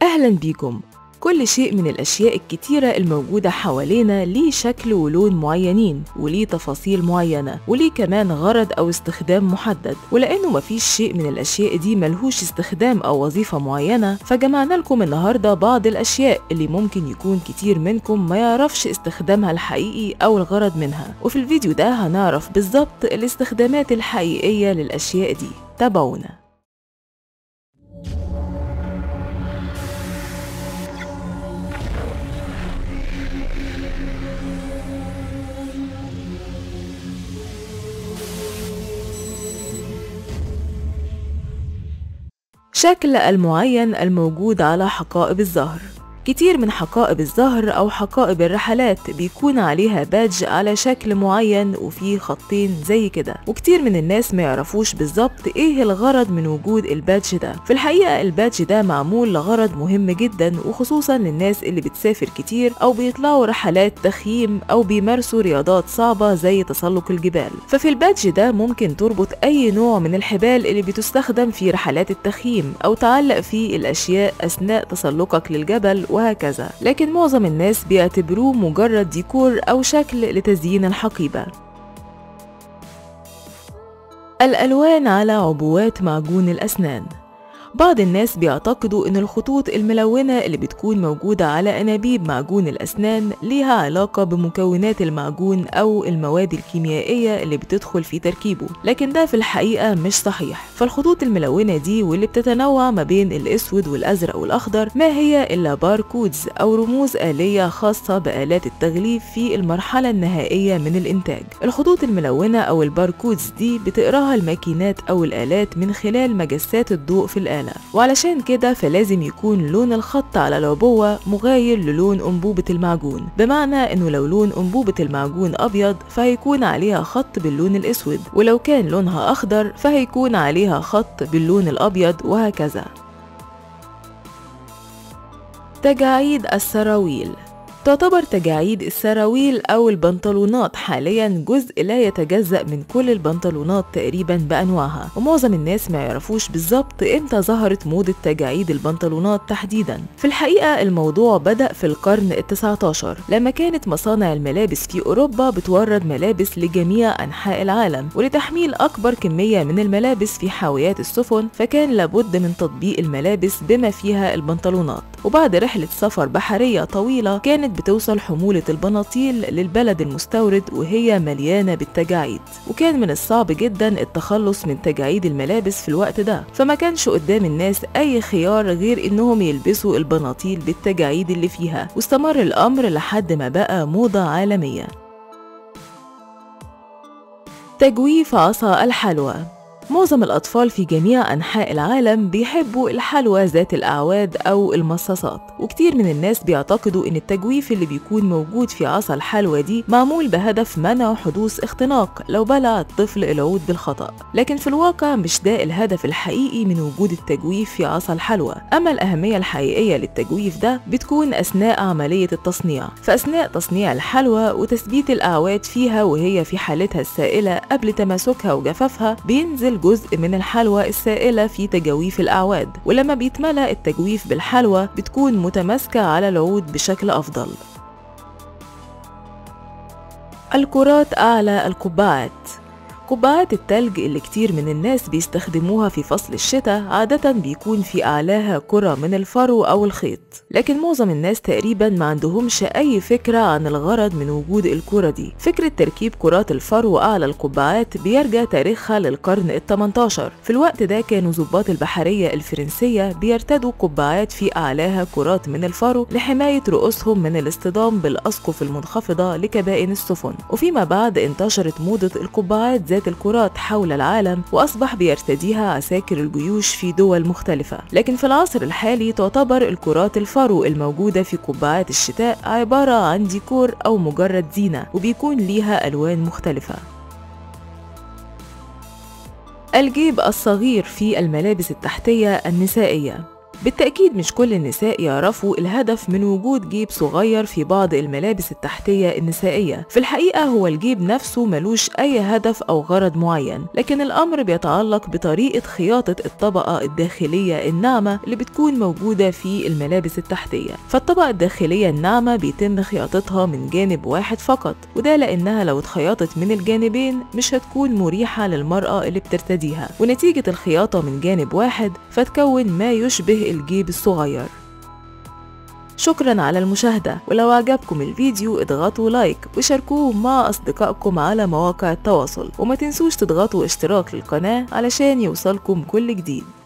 أهلا بيكم كل شيء من الأشياء الكتيرة الموجودة حوالينا ليه شكل ولون معينين وليه تفاصيل معينة وليه كمان غرض أو استخدام محدد ولأنه مفيش شيء من الأشياء دي ملهوش استخدام أو وظيفة معينة فجمعنا لكم النهاردة بعض الأشياء اللي ممكن يكون كتير منكم ما يعرفش استخدامها الحقيقي أو الغرض منها وفي الفيديو ده هنعرف بالظبط الاستخدامات الحقيقية للأشياء دي تابعونا شكل المعين الموجود على حقائب الظهر كتير من حقائب الظهر أو حقائب الرحلات بيكون عليها بادج على شكل معين وفيه خطين زي كده وكتير من الناس ما يعرفوش بالظبط ايه الغرض من وجود البادج ده في الحقيقة البادج ده معمول لغرض مهم جدا وخصوصا للناس اللي بتسافر كتير أو بيطلعوا رحلات تخييم أو بيمارسوا رياضات صعبة زي تسلق الجبال ففي البادج ده ممكن تربط أي نوع من الحبال اللي بتستخدم في رحلات التخييم أو تعلق فيه الأشياء أثناء تسلقك للجبل وهكذا لكن معظم الناس بيعتبروه مجرد ديكور أو شكل لتزيين الحقيبة الألوان على عبوات معجون الأسنان بعض الناس بيعتقدوا إن الخطوط الملونة اللي بتكون موجودة على أنابيب معجون الأسنان ليها علاقة بمكونات المعجون أو المواد الكيميائية اللي بتدخل في تركيبه لكن ده في الحقيقة مش صحيح فالخطوط الملونة دي واللي بتتنوع ما بين الأسود والأزرق والأخضر ما هي إلا باركودز أو رموز آلية خاصة بآلات التغليف في المرحلة النهائية من الإنتاج الخطوط الملونة أو الباركودز دي بتقراها الماكينات أو الآلات من خلال مجسات الضوء في الآلة وعلشان كده فلازم يكون لون الخط على العبوة مغاير للون أنبوبة المعجون بمعنى إنه لو لون أنبوبة المعجون أبيض فهيكون عليها خط باللون الأسود ولو كان لونها أخضر فهيكون عليها خط باللون الأبيض وهكذا تجاعيد السراويل تعتبر تجاعيد السراويل أو البنطلونات حاليا جزء لا يتجزأ من كل البنطلونات تقريبا بأنواعها ومعظم الناس ما يعرفوش بالظبط إمتى ظهرت موضة تجاعيد البنطلونات تحديدا في الحقيقة الموضوع بدأ في القرن التسعة عشر لما كانت مصانع الملابس في أوروبا بتورد ملابس لجميع أنحاء العالم ولتحميل أكبر كمية من الملابس في حاويات السفن فكان لابد من تطبيق الملابس بما فيها البنطلونات وبعد رحلة سفر بحرية طويلة كانت بتوصل حمولة البناطيل للبلد المستورد وهي مليانة بالتجاعيد وكان من الصعب جدا التخلص من تجاعيد الملابس في الوقت ده فما كانش قدام الناس أي خيار غير إنهم يلبسوا البناطيل بالتجاعيد اللي فيها واستمر الأمر لحد ما بقى موضة عالمية تجويف عصا الحلوى معظم الأطفال في جميع أنحاء العالم بيحبوا الحلوى ذات الأعواد أو المصاصات وكتير من الناس بيعتقدوا إن التجويف اللي بيكون موجود في عصا الحلوى دي معمول بهدف منع حدوث اختناق لو بلع الطفل العود بالخطأ لكن في الواقع مش ده الهدف الحقيقي من وجود التجويف في عصا الحلوى أما الأهمية الحقيقية للتجويف ده بتكون أثناء عملية التصنيع فأثناء تصنيع الحلوى وتثبيت الأعواد فيها وهي في حالتها السائلة قبل تماسكها وجفافها بينزل جزء من الحلوى السائلة في تجاويف الأعواد ولما بيتملى التجويف بالحلوى بتكون متماسكة على العود بشكل أفضل الكرات أعلى القبعات قبعات التلج اللي كتير من الناس بيستخدموها في فصل الشتاء عادة بيكون في أعلاها كرة من الفرو أو الخيط لكن معظم الناس تقريبا ما عندهمش أي فكرة عن الغرض من وجود الكرة دي فكرة تركيب كرات الفرو أعلى القبعات بيرجع تاريخها للقرن ال 18 في الوقت ده كانوا ضباط البحرية الفرنسية بيرتدوا قبعات في أعلاها كرات من الفرو لحماية رؤوسهم من الاصطدام بالأسقف المنخفضة لكبائن السفن وفيما بعد انتشرت موضة القبعات ذات الكرات حول العالم وأصبح بيرتديها عساكر الجيوش في دول مختلفة لكن في العصر الحالي تعتبر الكرات الفرو الموجودة في قبعات الشتاء عبارة عن ديكور أو مجرد زينة وبيكون ليها ألوان مختلفة الجيب الصغير في الملابس التحتية النسائية بالتأكيد مش كل النساء يعرفوا الهدف من وجود جيب صغير في بعض الملابس التحتية النسائية في الحقيقة هو الجيب نفسه ملوش أي هدف أو غرض معين لكن الأمر بيتعلق بطريقة خياطة الطبقة الداخلية الناعمة اللي بتكون موجودة في الملابس التحتية فالطبقة الداخلية الناعمة بيتم خياطتها من جانب واحد فقط وده لأنها لو اتخيطت من الجانبين مش هتكون مريحة للمرأة اللي بترتديها ونتيجة الخياطة من جانب واحد فتكون ما يشبه الجيب الصغير شكرا على المشاهدة ولو عجبكم الفيديو اضغطوا لايك وشاركوه مع أصدقائكم على مواقع التواصل وما تنسوش تضغطوا اشتراك للقناة علشان يوصلكم كل جديد